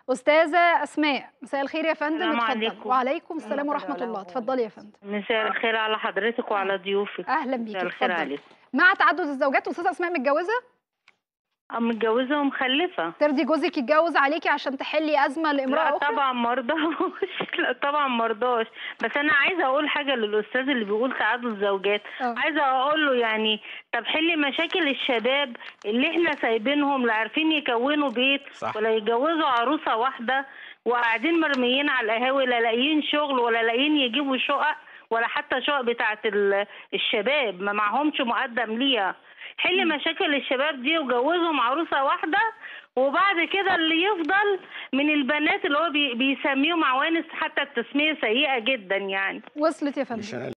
استاذه اسماء مساء الخير يا فندم السلام اتفضل عليكم. وعليكم السلام ورحمة ورحمه الله الله وبركاته. اتفضلي يا فندم مساء الخير على حضرتك وعلى ضيوفك اهلا مساء بيكي الخير اتفضلي عليك مع تعدد الزوجات استاذه اسماء متجوزه متجوزة ومخلفة ترضي جوزك يتجوز عليكي عشان تحلي ازمه لامراه لا اخرى طبعا مرضاش لا طبعا مرضاش بس انا عايزه اقول حاجه للاستاذ اللي بيقول تعدد زوجات آه. عايزه اقول له يعني طب حلي مشاكل الشباب اللي احنا سايبينهم لا عارفين يكونوا بيت صح. ولا يتجوزوا عروسه واحده وقاعدين مرميين على القهاوي لا لاقيين شغل ولا لاقيين يجيبوا شقق ولا حتى شقق بتاعت ال- الشباب ما معهمش مقدم ليها حل مشاكل الشباب دي وجوزهم عروسه واحده وبعد كده اللي يفضل من البنات اللي هو بي- بيسميهم عوانس حتى التسميه سيئه جدا يعني وصلت يا فندم مش انا